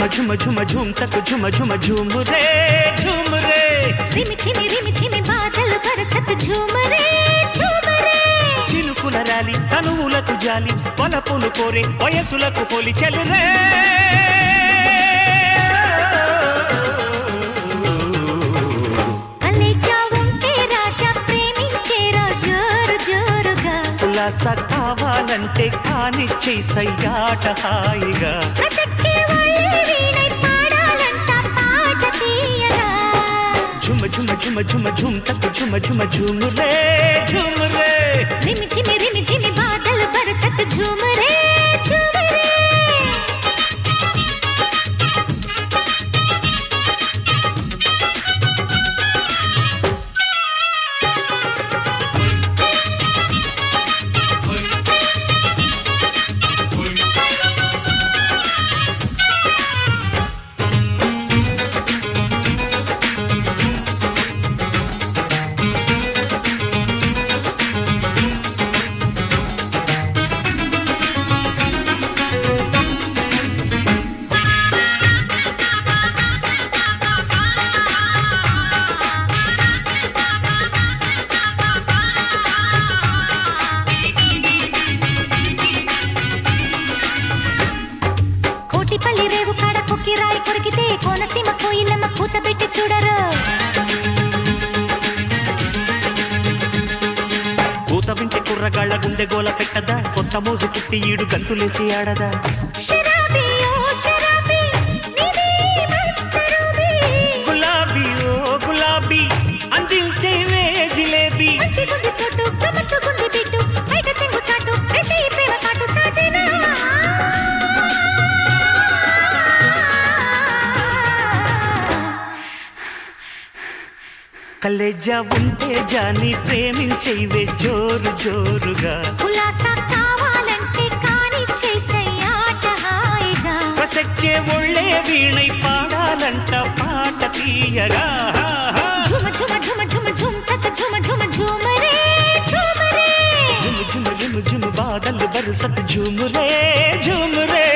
ఝుమ ఝుమ ఝుమ్ తకు ఝుమ ఝుమ ఝుమ్ రే ఝుమ్ రే రిమి చిమి రిమి చిమి బాధలు పరసత్ ఝూమరే ఝూమరే చినుకుల రాలి తనువులకు జాలి పొలపులు కోరే వయసులకు పోలి చెలురే కలేజా ఉంటే రాజా ప్రేమించేరా జోరు జోరుగా ఉల్లాస కావాలంటే కానిచ్చే సయ్యాట హాయిగా కసక్కే వాళ్ళే వీణై పాడాలంట పాట తీయగా ఝుమ ఝుమ ఝుమ ఝుమ ఝుమ్ తకు ఝుమ ఝుమ ఝుమ్ రే ఝుమ్ రే రిమి చిమి రిమి చిమి బాధలు పరసత్ ఝూమరే ఝూమరే కోటిపల్లి రేవు కాడ కుక్కిరాయి కొరికితే కోనసీమ కోయిలమ్మ పూత పెట్టి చూడరు కూత వింటే కుర్రగాళ్ళ గుండె గోల పెట్టదా కొత్త మోజు పుట్టి ఈడు గంతులేసి ఆడదా శరాబీ ఓ శరాబీ నీది మస్త్ రూబీ గులాబీ ఓ గులాబీ అందించేవే జిలేబీ మంచి గుండి చోటు గమ్మత్తు గుండి బిట్టు బయట చెంగు చాటు వేసే ఈ ప్రేమ కాటు సాజేనా కలేజా ఉంటే జాని ప్రేమించేవే జోరు జోరుగా కులాసా కావాలంటే కాని చేసయ్యాట హాయిగా ప్రసక్కే ఒళ్ళే వీణై పాడాలంట పాట తీయగా హా, హా. ఝుమ ఝుమ ఝుమ ఝుమ ఝుమ్ తక ఝుమ ఝుమ ఝుమరే ఝుమరే ఝుమ్ ఝుమ్ ఝుమ్ ఝుమ్ బాదలు బరసత్ ఝుమురే ఝుమురే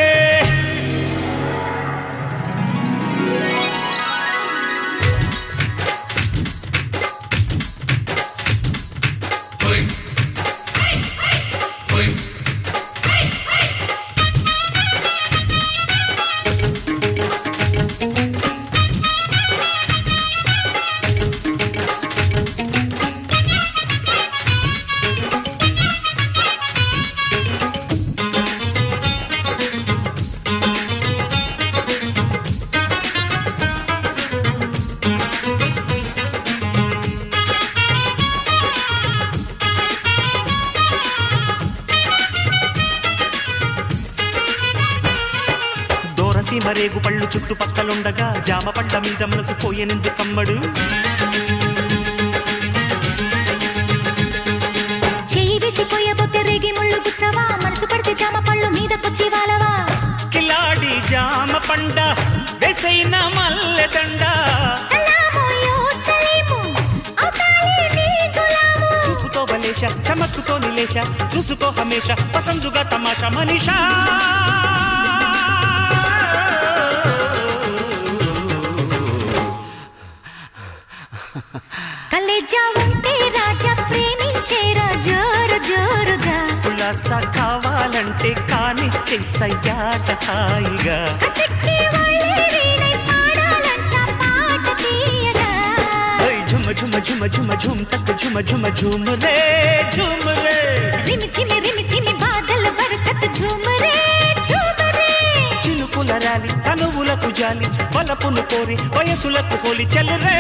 దోరసీమ రేగు పళ్ళు చుట్టుపక్కలుండగా జామ పండ్ల మీద మనసు పోయెనెందు కమ్మడు చెయ్యి వేసిపోయబోతే రేగి ముళ్ళు గుచ్చవా మనసు పడితే జామ పళ్ళు మీదకొచ్చి వాలవా కిలాడి జామ పండ వెసైన మల్లెదండ సలాము యో సలీము అవుతాలే నీ గులాము చూపుతో బలేష చమక్కుతో నిలేష చూసుకో హమేష పసందుగా తమాషా మనీషా కలేజా ఉంటే రాజా ప్రేమించేరా జోరు జోరుగా ఉల్లాస కావాలంటే కానిచ్చే సయ్యాట హాయిగా కసక్కే వాళ్ళే వీణై పాడాలంట పాట తీయగా ఓయ్ ఝుమ ఝుమ ఝుమ ఝుమ ఝుమ్ తక్ ఝుమ ఝుమ ఝుమ్ రే ఝుమ్ రే రిమి చిమి రిమి చిమి బాధలు వరసత్ ఝూమరే ఝూమరే చినుకుల రాలి తనువులకు జాలి బలపును కోరి వయసులకు హోలి చెల్లరే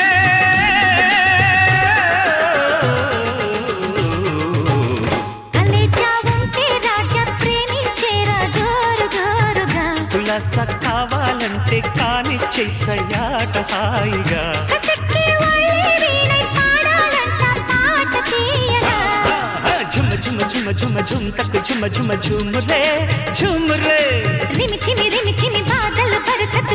కలేజా ఉంటే రాజా ప్రేమించేరా జోరు జోరుగా ఉల్లాస కావాలంటే కానిచ్చే సయ్యాట హాయిగా కసక్కే వాళ్ళే వీణై పాడాలంట పాట తీయగా ఝుమ ఝుమ ఝుమ ఝుమ ఝుమ్ తక్ ఝుమ ఝుమ ఝుమ్ రే ఝుమ్ రే రిమి చిమి రిమి చిమి బాధలు పరసత్